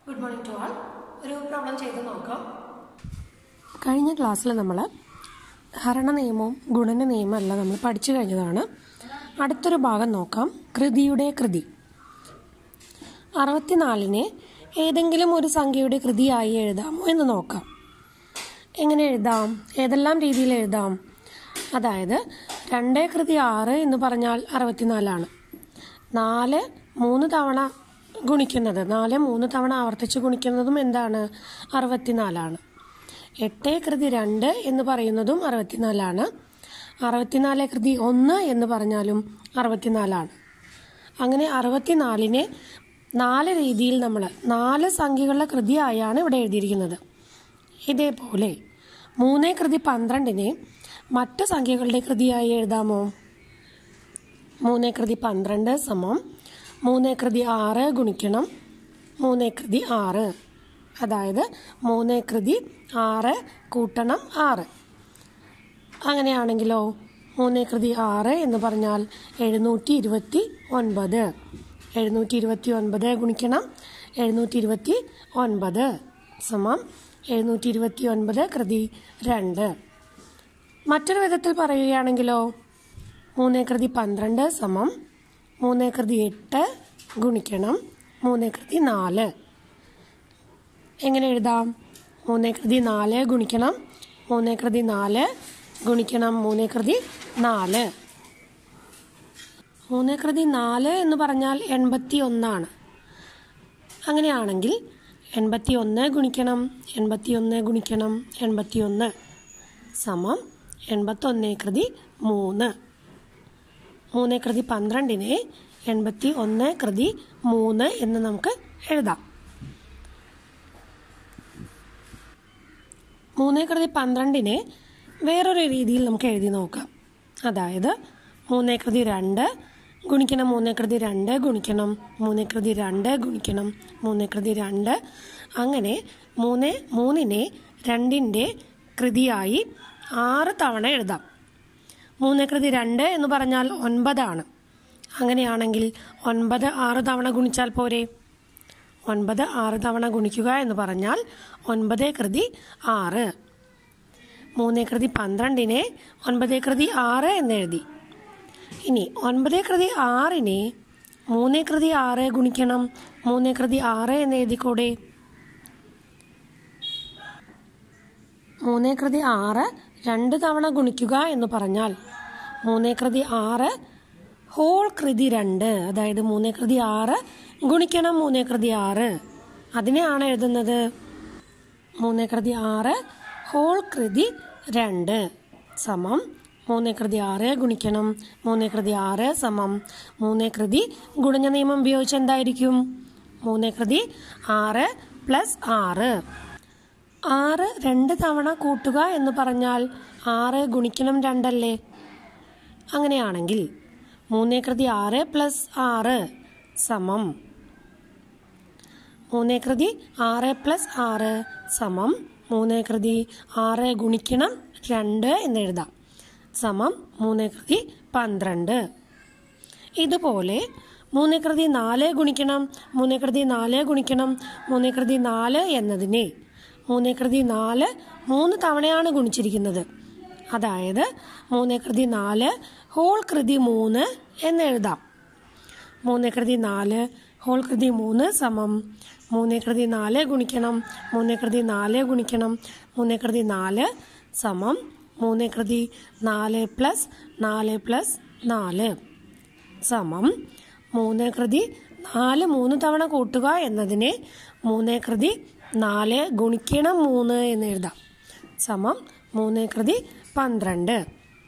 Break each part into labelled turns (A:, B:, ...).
A: good morning to ആൾ ഒരു problem ചെയ്ത് നോക്കാം
B: കഴിഞ്ഞ ക്ലാസ്സിൽ നമ്മൾ ഹരണ നിയമവും ഗുണന നിയമവും എല്ലാം നമ്മൾ പഠിച്ചു കഴിഞ്ഞതാണ് അടുത്തൊരു ഭാഗം നോക്കാം കൃതിയുടെ കൃതി അറുപത്തിനാലിനെ ഏതെങ്കിലും ഒരു സംഖ്യയുടെ കൃതിയായി എഴുതാമോ എന്ന് നോക്കാം എങ്ങനെ എഴുതാം ഏതെല്ലാം രീതിയിൽ എഴുതാം അതായത് രണ്ടേ കൃതി ആറ് എന്ന് പറഞ്ഞാൽ അറുപത്തിനാലാണ് നാല് മൂന്ന് തവണ ഗുണിക്കുന്നത് നാല് മൂന്ന് തവണ ആവർത്തിച്ച് ഗുണിക്കുന്നതും എന്താണ് അറുപത്തിനാലാണ് എട്ടേ കൃതി രണ്ട് എന്ന് പറയുന്നതും അറുപത്തിനാലാണ് അറുപത്തിനാല് കൃതി ഒന്ന് എന്ന് പറഞ്ഞാലും അറുപത്തിനാലാണ് അങ്ങനെ അറുപത്തിനാലിനെ നാല് രീതിയിൽ നമ്മൾ നാല് സംഖ്യകളുടെ കൃതിയായാണ് ഇവിടെ എഴുതിയിരിക്കുന്നത് ഇതേപോലെ മൂന്നേ കൃതി പന്ത്രണ്ടിനെ മറ്റ് സംഖ്യകളുടെ കൃതിയായി എഴുതാമോ മൂന്നേ കൃതി പന്ത്രണ്ട് സമം മൂന്നേ കൃതി ആറ് ഗുണിക്കണം മൂന്നേ കൃതി ആറ് അതായത് മൂന്നേ കൃതി ആറ് കൂട്ടണം ആറ് അങ്ങനെയാണെങ്കിലോ മൂന്നേ കൃതി ആറ് എന്ന് പറഞ്ഞാൽ എഴുന്നൂറ്റി ഇരുപത്തി ഒൻപത് എഴുന്നൂറ്റി ഇരുപത്തി ഒൻപത് ഗുണിക്കണം എഴുന്നൂറ്റി ഇരുപത്തി ഒൻപത് സമം എഴുന്നൂറ്റി ഇരുപത്തി ഒൻപത് കൃതി രണ്ട് മറ്റൊരു വിധത്തിൽ പറയുകയാണെങ്കിലോ മൂന്നേ കൃതി പന്ത്രണ്ട് സമം മൂന്നേ കൃതി എട്ട് ഗുണിക്കണം മൂന്നേ കൃതി നാല് എങ്ങനെ എഴുതാം മൂന്നേ കൃതി നാല് ഗുണിക്കണം മൂന്നേ കൃതി നാല് ഗുണിക്കണം മൂന്നേ കൃതി നാല് മൂന്നേ കൃതി നാല് എന്ന് പറഞ്ഞാൽ എൺപത്തി ഒന്നാണ് അങ്ങനെയാണെങ്കിൽ എൺപത്തി ഒന്ന് ഗുണിക്കണം എൺപത്തി ഒന്ന് ഗുണിക്കണം എൺപത്തി ഒന്ന് സമം എൺപത്തൊന്നേ കൃതി മൂന്ന് മൂന്നേ കൃതി പന്ത്രണ്ടിനെ എൺപത്തി ഒന്ന് കൃതി മൂന്ന് എന്ന് നമുക്ക് എഴുതാം മൂന്നേ കൃതി പന്ത്രണ്ടിനെ വേറൊരു രീതിയിൽ നമുക്ക് എഴുതി നോക്കാം അതായത് മൂന്നേ കൃതി രണ്ട് ഗുണിക്കണം മൂന്നേ കൃതി രണ്ട് ഗുണിക്കണം മൂന്നേ കൃതി രണ്ട് ഗുണിക്കണം മൂന്നേ കൃതി രണ്ട് അങ്ങനെ മൂന്ന് മൂന്നിനെ രണ്ടിൻ്റെ കൃതിയായി ആറ് തവണ എഴുതാം മൂന്നേ കൃതി രണ്ട് എന്ന് പറഞ്ഞാൽ ഒൻപതാണ് അങ്ങനെയാണെങ്കിൽ ഒൻപത് ആറ് തവണ ഗുണിച്ചാൽ പോരെ ഒൻപത് ആറ് തവണ ഗുണിക്കുക എന്ന് പറഞ്ഞാൽ ഒൻപതേ കൃതി ആറ് മൂന്നേ കൃതി പന്ത്രണ്ടിനെ ഒൻപതേ കൃതി ആറ് എന്ന് എഴുതി ഇനി ഒൻപതേ കൃതി ആറിനെ മൂന്നേ കൃതി ആറ് ഗുണിക്കണം മൂന്നേ കൃതി ആറ് എന്ന് എഴുതിക്കൂടെ മൂന്നേ കൃതി ആറ് രണ്ട് തവണ ഗുണിക്കുക എന്ന് പറഞ്ഞാൽ മൂന്നേ കൃതി ആറ് ഹോൾ കൃതി രണ്ട് അതായത് മൂന്നേ കൃതി ആറ് ഗുണിക്കണം മൂന്നേ കൃതി ആറ് അതിനെയാണ് എഴുതുന്നത് മൂന്നേ കൃതി ആറ് ഹോൾ കൃതി രണ്ട് സമം മൂന്നേ കൃതി ആറ് ഗുണിക്കണം മൂന്നേ കൃതി ആറ് സമം മൂന്നേ കൃതി ഗുണന നിയമം ഉപയോഗിച്ച് എന്തായിരിക്കും മൂന്നേ കൃതി ആറ് പ്ലസ് ആറ് ആറ് രണ്ട് തവണ കൂട്ടുക എന്ന് പറഞ്ഞാൽ ആറ് ഗുണിക്കണം രണ്ടല്ലേ അങ്ങനെയാണെങ്കിൽ മൂന്നേ കൃതി ആറ് പ്ലസ് ആറ് സമം മൂന്നേ കൃതി ആറ് പ്ലസ് ആറ് സമം മൂന്നേ കൃതി ആറ് ഗുണിക്കണം രണ്ട് എന്ന് എഴുതാം സമം മൂന്നേ കൃതി പന്ത്രണ്ട് ഇതുപോലെ മൂന്നേ കൃതി നാല് ഗുണിക്കണം മൂന്നേ കൃതി നാല് ഗുണിക്കണം മൂന്നേ കൃതി നാല് എന്നതിനെ മൂന്നേ കൃതി നാല് മൂന്ന് തവണയാണ് ഗുണിച്ചിരിക്കുന്നത് അതായത് മൂന്നേ കൃതി നാല് ഹോൾ കൃതി മൂന്ന് എന്ന് എഴുതാം മൂന്നേ കൃതി നാല് ഹോൾ കൃതി മൂന്ന് സമം മൂന്നേ കൃതി നാല് ഗുണിക്കണം മൂന്നേ കൃതി നാല് ഗുണിക്കണം മൂന്നേ കൃതി നാല് സമം മൂന്നേ കൃതി നാല് പ്ലസ് നാല് പ്ലസ് നാല് സമം മൂന്നേ കൃതി നാല് മൂന്ന് തവണ കൂട്ടുക എന്നതിനെ മൂന്നേ കൃതി നാല് ഗുണിക്കണം മൂന്ന് എന്ന് എഴുതാം സമം മൂന്നേ കൃതി പന്ത്രണ്ട്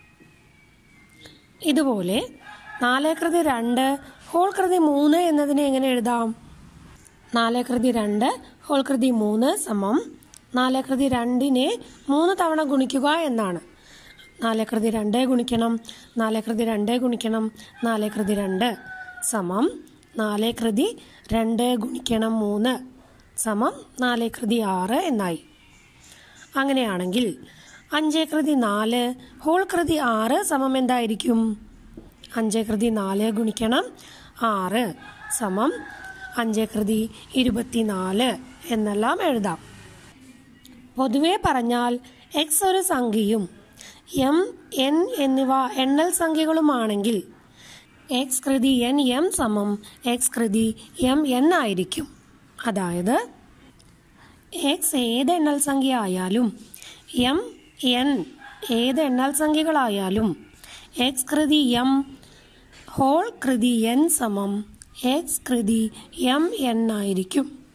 B: ഇതുപോലെ നാലേ കൃതി രണ്ട് ഹോൾ കൃതി മൂന്ന് എന്നതിനെ എങ്ങനെ എഴുതാം നാലേ കൃതി രണ്ട് ഹോൾ കൃതി മൂന്ന് സമം നാലേ കൃതി രണ്ടിനെ മൂന്ന് തവണ ഗുണിക്കുക എന്നാണ് നാലേ കൃതി രണ്ട് ഗുണിക്കണം നാലേ കൃതി രണ്ട് ഗുണിക്കണം നാലേ കൃതി രണ്ട് സമം നാലേ കൃതി രണ്ട് ഗുണിക്കണം മൂന്ന് സമം നാലേ കൃതി ആറ് എന്നായി അങ്ങനെയാണെങ്കിൽ അഞ്ചേ കൃതി നാല് ഹോൾ കൃതി ആറ് സമം എന്തായിരിക്കും അഞ്ചേ കൃതി നാല് ഗുണിക്കണം ആറ് സമം അഞ്ച് കൃതി ഇരുപത്തിനാല് എന്നെല്ലാം എഴുതാം പൊതുവെ പറഞ്ഞാൽ എക്സ് ഒരു സംഖ്യയും എം എൻ എന്നിവ എണ്ണൽ സംഖ്യകളുമാണെങ്കിൽ എക്സ് കൃതി എൻ എം സമം എക്സ് കൃതി എം എൻ ആയിരിക്കും അതായത് എക്സ് ഏത് എണ്ണൽ സംഖ്യ ആയാലും എം എൻ ഏത് എണ്ണൽ സംഖ്യകളായാലും എക്സ് കൃതി എം ഹോൾ കൃതി എൻ സമം എക്സ് കൃതി എം എൻ ആയിരിക്കും